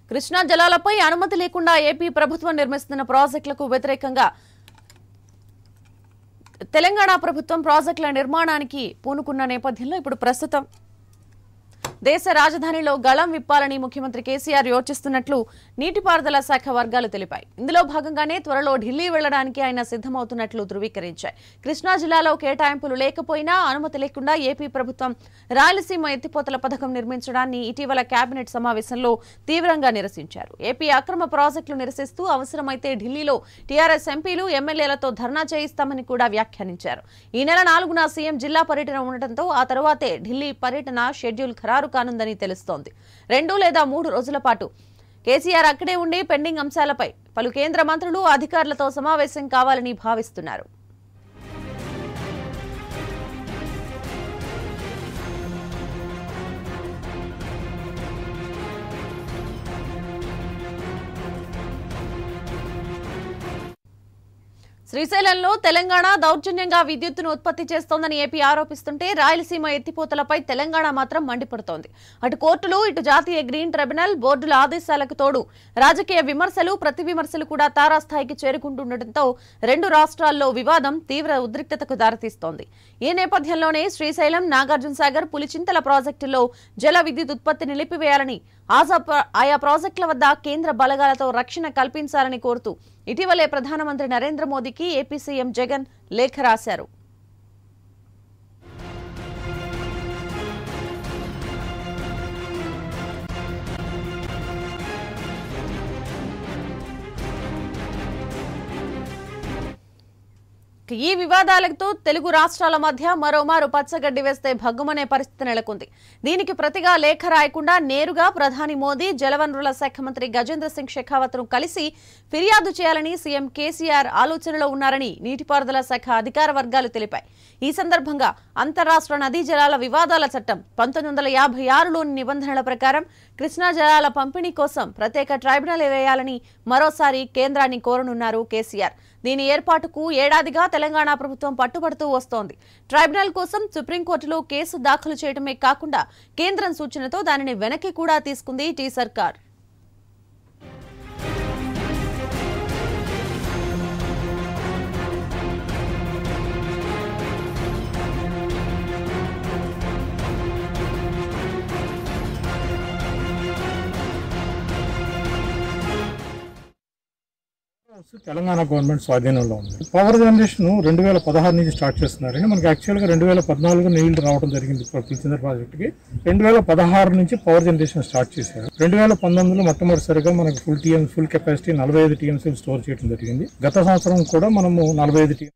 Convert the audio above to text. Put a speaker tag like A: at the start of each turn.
A: కృష్ణా జలాలపై అనుమతి లేకుండా ఏపీ ప్రభుత్వం నిర్మిస్తున్న ప్రాజెక్టులకు వ్యతిరేకంగా తెలంగాణ ప్రభుత్వం ప్రాజెక్టుల నిర్మాణానికి పూనుకున్న నేపథ్యంలో ఇప్పుడు ప్రస్తుతం దేశ రాజధానిలో గళం విప్పాలని ముఖ్యమంత్రి కేసీఆర్ యోచిస్తున్నట్లు నీటిపారుదల శాఖ వర్గాలు తెలిపాయి ఇందులో భాగంగానే త్వరలో ఢిల్లీ వెళ్లడానికి ఆయన సిద్దమవుతున్నట్లు ధృవీకరించాయి కృష్ణా జిల్లాలో కేటాయింపులు లేకపోయినా అనుమతి లేకుండా ఏపీ ప్రభుత్వం రాయలసీమ ఎత్తిపోతల పథకం నిర్మించడాన్ని ఇటీవల కేబినెట్ సమావేశంలో తీవ్రంగా నిరసించారు ఏపీ అక్రమ ప్రాజెక్టులు నిరసిస్తూ అవసరమైతే ఢిల్లీలో టీఆర్ఎస్ ఎంపీలు ఎమ్మెల్యేలతో ధర్నా చేయిస్తామని కూడా వ్యాఖ్యానించారు ఈ నెల నాలుగున సీఎం జిల్లా పర్యటన ఉండటంతో ఆ తర్వాతే ఢిల్లీ పర్యటన షెడ్యూల్ ఖరారు కానుందని తెలుస్తోంది రెండు లేదా మూడు రోజుల పాటు కేసీఆర్ అక్కడే ఉండి పెండింగ్ అంశాలపై పలు కేంద్ర మంత్రులు అధికారులతో సమావేశం కావాలని భావిస్తున్నారు శ్రీశైలంలో తెలంగాణ దౌర్జన్యంగా విద్యుత్తును ఉత్పత్తి చేస్తోందని ఏపీ ఆరోపిస్తుంటే రాయలసీమ ఎత్తిపోతలపై తెలంగాణ మాత్రం మండిపడుతోంది అటు కోర్టులు ఇటు జాతీయ గ్రీన్ ట్రిబ్యునల్ బోర్డుల ఆదేశాలకు తోడు రాజకీయ విమర్శలు ప్రతి విమర్శలు కూడా తారాస్థాయికి చేరుకుంటుండటంతో రెండు రాష్ట్రాల్లో వివాదం తీవ్ర ఉద్రిక్తతకు దారితీస్తోంది ఈ నేపథ్యంలోనే శ్రీశైలం నాగార్జున సాగర్ పులిచింతల ప్రాజెక్టుల్లో జల విద్యుత్ ఉత్పత్తి నిలిపివేయాలని ఆజా ప్ర- ఆయా ప్రాజెక్టుల వద్ద కేంద్ర బలగాలతో రక్షణ కల్పించాలని కోరుతూ ఇటీవలే ప్రధానమంత్రి నరేంద్ర మోదీకి ఏపీ సీఎం జగన్ లేఖ రాశారు ఈ వివాదాలతో తెలుగు రాష్ట్రాల మధ్య మరోమారు పచ్చగడ్డి వేస్తే భగ్గుమనే పరిస్థితి నెలకొంది దీనికి ప్రతిగా లేఖ రాయకుండా నేరుగా ప్రధాని మోదీ జలవనరుల శాఖ మంత్రి గజేంద్ర సింగ్ షెకావత్ ను కలిసి ఫిర్యాదు చేయాలని సీఎం కేసీఆర్ ఆలోచనలో ఉన్నారని నీటిపారుదల శాఖ అధికార వర్గాలు తెలిపాయి ఈ సందర్భంగా అంతరాష్ట్ర నదీ జలాల వివాదాల చట్టం పంతొమ్మిది వందల యాభై ఆరులోని నిబంధనల ప్రకారం కృష్ణా జలాల పంపిణీ కోసం ప్రత్యేక ట్రైబ్యునల్ వేయాలని మరోసారి కేంద్రాన్ని కోరనున్నారు కేసీఆర్ దీని ఏర్పాటుకు ఏడాదిగా తెలంగాణ ప్రభుత్వం పట్టుబడుతూ వస్తోంది ట్రైబ్యునల్ కోసం సుప్రీంకోర్టులో కేసు దాఖలు చేయడమే కాకుండా కేంద్రం సూచనతో దానిని వెనక్కి కూడా తీసుకుంది టీ సర్కార్
B: తెలంగాణ గవర్నమెంట్ స్వాధీనంలో ఉంది పవర్ జనరేషన్ రెండు వేల పదహారు నుంచి స్టార్ట్ చేస్తున్నారండి మనకి యాక్చువల్గా రెండు వేల పద్నాలుగు నీళ్లు రావడం జరిగింది పులిచిందర్ ప్రాజెక్టుకి రెండు వేల పదహారు నుంచి పవర్ జనరేషన్ స్టార్ట్ చేశారు రెండు వేల పంతొమ్మిదిలో మొట్టమొదటిసారిగా మనకి ఫుల్ టీఎం ఫుల్ కెపాసిటీ నలభై ఐదు టీఎంసీ స్టోర్ చేయడం జరిగింది గత సంవత్సరం కూడా మనము నలభై ఐదు